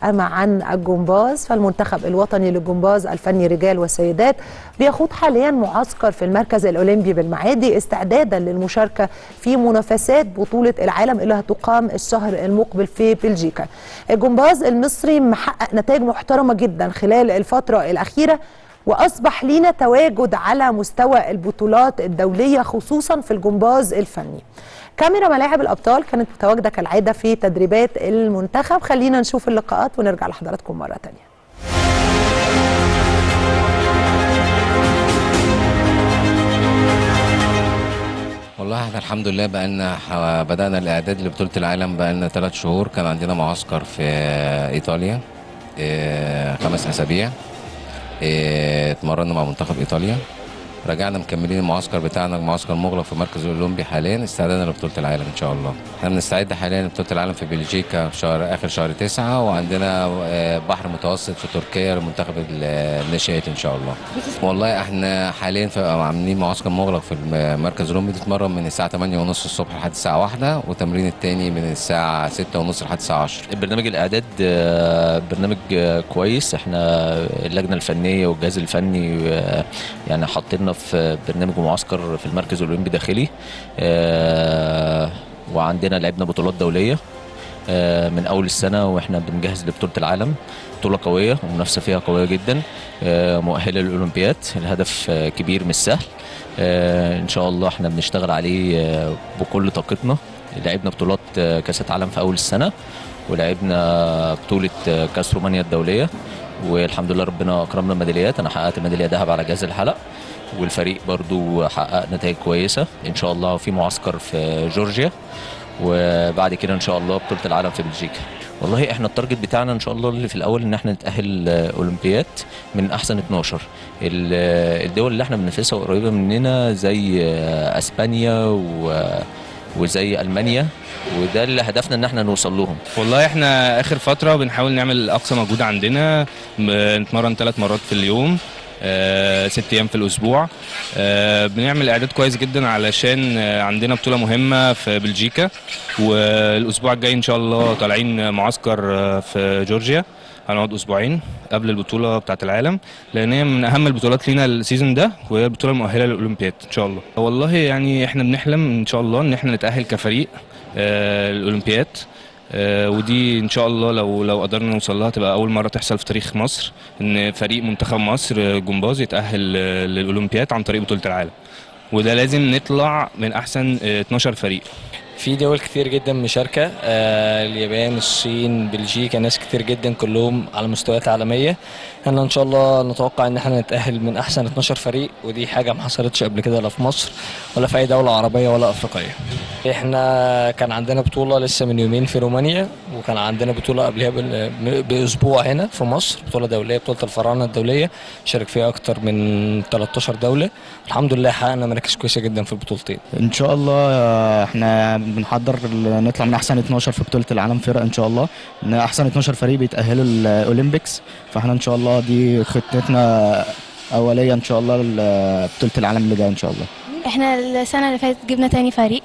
أما عن الجمباز فالمنتخب الوطني للجمباز الفني رجال وسيدات بيخوض حاليا معسكر في المركز الأولمبي بالمعادي استعدادا للمشاركة في منافسات بطولة العالم اللي هتقام الشهر المقبل في بلجيكا الجمباز المصري محقق نتائج محترمة جدا خلال الفترة الأخيرة وأصبح لينا تواجد على مستوى البطولات الدولية خصوصا في الجمباز الفني كاميرا ملاعب الأبطال كانت متواجدة كالعادة في تدريبات المنتخب خلينا نشوف اللقاءات ونرجع لحضراتكم مرة تانية والله احنا الحمد لله بقالنا ح- بدأنا الإعداد لبطولة العالم بقالنا ثلاث شهور كان عندنا معسكر في إيطاليا إيه، خمس أسابيع إيه، اتمرنا مع منتخب إيطاليا رجعنا مكملين المعسكر بتاعنا المعسكر مغلق في المركز الأولمبي حاليا استعدادا لبطولة العالم إن شاء الله احنا بنستعد حاليا لبطولة العالم في بلجيكا في شهر آخر شهر تسعة وعندنا آه، بحر متوسط في تركيا لمنتخب ال- الناشئات إن شاء الله والله احنا حاليا في عاملين معسكر مغلق في المركز الاولمبي بتتمرن من الساعه 8 ونص الصبح لحد الساعه 1 والتمرين الثاني من الساعه 6 ونص لحد الساعه 10 برنامج الاعداد آه، برنامج آه، كويس احنا اللجنه الفنيه والجهاز الفني آه، يعني حاطيننا في برنامج ومعسكر في المركز الاولمبي داخلي آه، وعندنا لعبنا بطولات دوليه آه، من اول السنه واحنا بنجهز لبطوله العالم بطوله قويه ومنافسه فيها قويه جدا آه، مؤهله للاولمبياد الهدف آه، كبير مش سهل آه، ان شاء الله احنا بنشتغل عليه آه، بكل طاقتنا لعبنا بطولات آه، كاسات عالم في اول السنه ولعبنا بطوله آه، كاس رومانيا الدوليه والحمد لله ربنا اكرمنا ميداليات انا حققت ميداليه ذهب على جهاز الحلق والفريق برضو حقق نتائج كويسه ان شاء الله في معسكر في جورجيا وبعد كده ان شاء الله بطوله العالم في بلجيكا والله احنا التارجت بتاعنا ان شاء الله اللي في الاول ان احنا نتاهل آه، اولمبياد من احسن 12 ال- آه، الدول اللي احنا بننافسها قريبه مننا زي آه، اسبانيا و- وزي المانيا وده اللي هدفنا ان احنا نوصل لهم والله احنا اخر فتره بنحاول نعمل اقصى مجهود عندنا بنتمرن ثلاث مرات في اليوم آه، ست ايام في الاسبوع آه، بنعمل اعداد كويس جدا علشان آه، عندنا بطوله مهمه في بلجيكا والاسبوع الجاي ان شاء الله طالعين معسكر آه، في جورجيا هنقعد اسبوعين قبل البطوله بتاعه العالم لان هي من اهم البطولات لينا السيزون ده وهي البطوله المؤهله للاولمبياد ان شاء الله والله يعني احنا بنحلم ان شاء الله ان احنا نتاهل كفريق آه، الاولمبياد آه، ودي ان شاء الله لو لو قدرنا نوصل لها تبقى اول مره تحصل في تاريخ مصر ان فريق منتخب مصر آه، جمباز يتاهل آه، للاولمبياد عن طريق بطوله العالم وده لازم نطلع من احسن آه، 12 فريق في دول كتير جدا مشاركة آه اليابان الصين بلجيكا ناس كتير جدا كلهم على مستويات عالمية احنا ان شاء الله نتوقع ان احنا نتأهل من احسن 12 فريق ودي حاجة ما حصلتش قبل كده لا في مصر ولا في اي دولة عربية ولا افريقية احنا كان عندنا بطولة لسه من يومين في رومانيا وكان عندنا بطولة قبلها بال- باسبوع هنا في مصر بطولة دولية بطولة الفراعنة الدولية شارك فيها اكتر من 13 دولة الحمد لله حققنا مراكز كويسة جدا في البطولتين ان شاء الله آه، احنا بنحضر ال- نطلع من احسن 12 في بطوله العالم فرق ان شاء الله ان احسن 12 فريق بيتاهلوا الاولمبيكس فاحنا ان شاء الله دي خطتنا اوليه ان شاء الله لبطوله العالم اللي جايه ان شاء الله احنا السنة اللي فاتت جبنا تاني فريق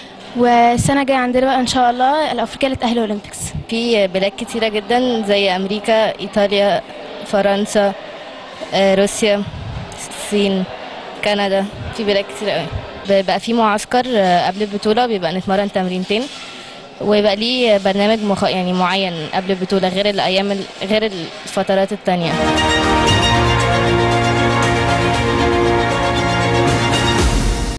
والسنة الجاية عندنا بقى ان شاء الله الافريقيا اللي تأهلوا اولمبيكس في بلاد كتيرة جدا زي أمريكا إيطاليا فرنسا آه، روسيا الصين كندا في بلاد كتير قوي بيبقى في معسكر آه، قبل البطولة بيبقى نتمرن تمرينتين ويبقى ليه برنامج مخ... يعني معين قبل البطولة غير الأيام ال- غير الفترات التانية